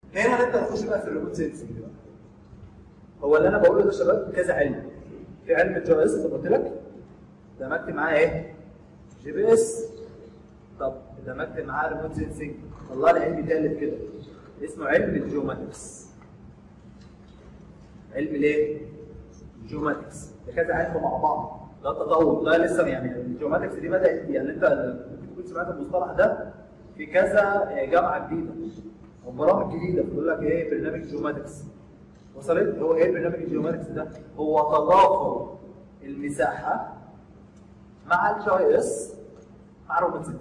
هنا نبدا نخش بقى في الريموت سينسنج بقى هو اللي انا بقوله ده يا شباب كذا علم في علم الجي اس زي ما قلت لك دمجت معاه ايه؟ جي بي اس طب دمجت معاه ريموت سينسنج طلع لي علم ثالث كده اسمه علم الجيوماتكس علم الايه؟ الجيوماتكس ده كذا علم مع بعض ده التطور ده لسه يعني الجيوماتكس دي بدات يعني انت ممكن تكون سمعت المصطلح ده في كذا جامعه جديده او برامج جديده بتقول لك ايه برنامج جيوماتكس وصلت هو ايه برنامج الجيوماتكس ده هو تضافر المساحه مع الجي اس مع روبوت سينسنج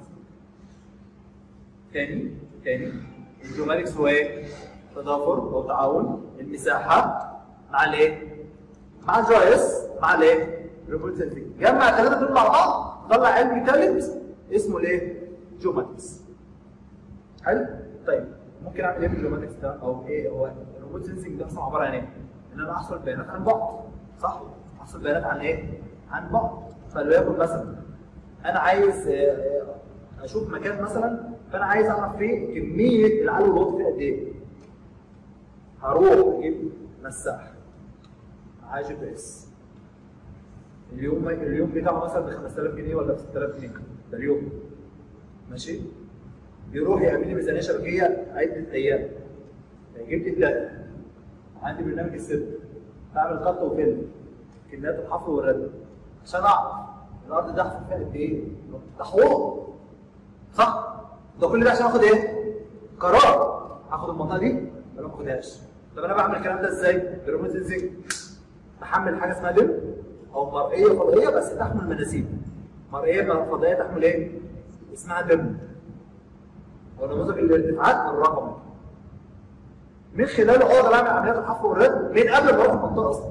تاني تاني الجيوماتكس هو ايه تضافر او تعاون المساحه مع الايه مع الجي اس مع الايه روبوت سينسنج جمع الثلاثه دول مع بعض طلع علم ثالث اسمه الايه جيوماتكس حلو طيب ممكن اعمل ايه بالجيوماتكس ده او ايه هو الروبوت سينسنج ده اصلا عباره عن ايه ان انا احصل بيانات عن بعد صح احصل بيانات عن ايه عن بعد فليكن مثلا انا عايز آه، آه، اشوف مكان مثلا فانا عايز اعرف فيه كميه العلو والوطي فيه قد ايه هروح اجيب مساح معاه جي بي اس اليوم اليوم بتاعه مثلا ب 5000 جنيه ولا ب 6000 جنيه ده اليوم ماشي يروح يعمل لي ميزانيه شبكيه عده ايام جبت الداتا عندي برنامج السيب بعمل خط وفيلم كميات الحفر والرد عشان اعرف الارض ده هحفر فيها قد ايه ده حوار صح ده كل ده عشان اخد ايه قرار هاخد المنطقه دي ولا ما اخدهاش طب انا بعمل الكلام ده ازاي بريموت سينسنج بحمل حاجه اسمها دم او مرئيه فضائيه بس تحمل مناسيب مرئيه فضائيه تحمل ايه اسمها دم ونموذج الارتفاعات الرقمي من خلاله اقدر اعمل عمليات الحفر والرد من قبل ما اروح المنطقه اصلا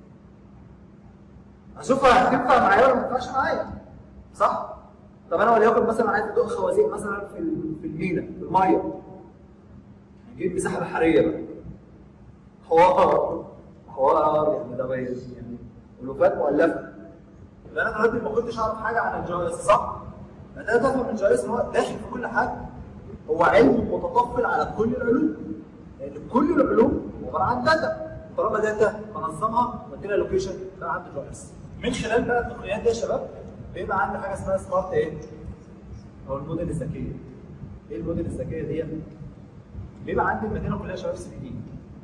اشوفها هتنفع معايا ولا ما تنفعش معايا صح طب انا وليكن مثلا عايز ادق خوازيق مثلا في ال- في المينا في الميه نجيب مساحه بحريه بقى حوار حوار يعني ده باين يعني الوفات مؤلفه يبقى انا دلوقتي ما كنتش اعرف حاجه عن الجي اس صح؟ فده تفهم من الجي اس ان هو داخل في كل حاجه هو علم متطفل على كل العلوم لان كل العلوم عباره عن داتا طالما داتا بنظمها وادينا لوكيشن بقى عندي جي اس من خلال بقى التقنيات دي يا شباب بيبقى عندي حاجه اسمها سمارت ايه؟ او الموديل الذكيه ايه الموديل الذكيه دي؟ بيبقى عندي المدينه كلها شباب 3 دي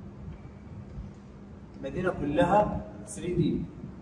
المدينه كلها 3 دي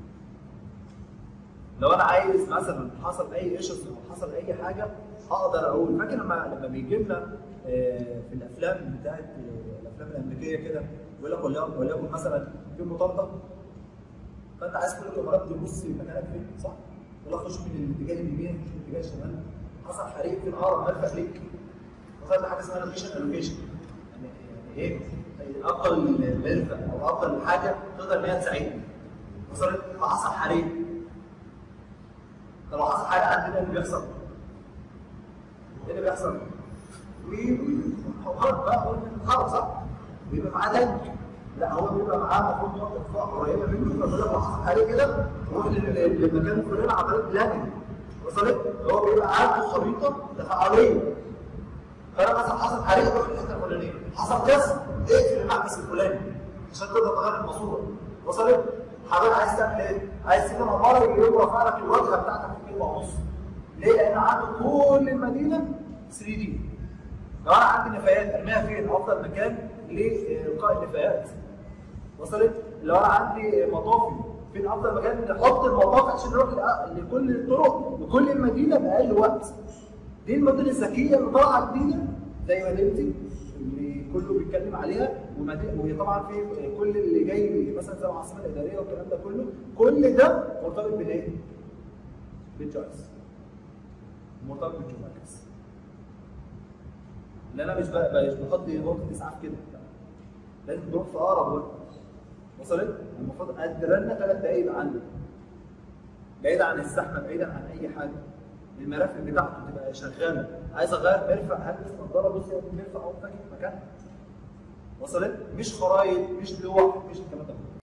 لو انا عايز مثلا حصل اي ايشوز او حصل اي حاجه اقدر اقول فاكر لما لما بيجي لنا آه، في الافلام بتاعت آه، الافلام الامريكيه كده يقول لك وليكن وليكن مثلا في مطارده فانت عايز كل الكاميرات تبص مكانك فين صح؟ يقول لك خش من الاتجاه اليمين خش من الاتجاه الشمال حصل حريق في اقرب مرفق ليك وصلت حاجه اسمها لوكيشن الوكيشن يعني يعني ايه؟ اقل مرفق او اقل حاجه تقدر ان هي تساعدني وصلت فحصل حريق طب لو حصل حاجه عندنا اللي بيحصل ايه اللي بيحصل؟ وحوار بقى هو بيتحرك صح؟ بيبقى معاه تانك لا هو بيبقى معاه المفروض نقطه فوق قريبه منه فبيقول لك لو حصل حاجه كده روح لل- للمكان الفلاني عمليه بلاننج وصلت؟ هو بيبقى عنده خريطه تفاعليه فانا مثلا حصل حريق روح للحته الفلانيه حصل كذا اقفل المحبس الفلاني عشان تقدر تغير الماسوره وصلت؟ حضرتك عايز تعمل ايه؟ عايز تسيب العماره يقوم رافع لك الواجهه بتاعتك في كلمه ونص ليه؟ لان عنده كل المدينه 3 دي لو انا عندي نفايات ارميها فين؟ افضل مكان لالقاء النفايات وصلت؟ لو انا عندي مطافي فين افضل مكان نحط المطافي عشان نروح لأ- لكل الطرق لكل المدينه باقل وقت دي المدن الذكيه اللي طالعه جديده زي مدينتي اللي كله بيتكلم عليها ومدينة وطبعا في كل اللي جاي مثلا زي العاصمه الاداريه والكلام ده كله كل ده مرتبط بالايه؟ بالجايز مرتبط بالجوماكس ان انا مش بقى مش بقضي وقت اسعاف كده لا. لازم تروح في اقرب وقت وصلت؟ المفروض ادرنا ثلاث دقايق يبقى عندك بعيد عن الزحمه بعيدا عن اي حاجه المرافق بتاعته تبقى شغاله عايز اغير مرفق هلبس نظاره بص يا مرفق اهو فاكر مكانها وصلت؟ مش خرايط مش لوح مش الكلام ده كله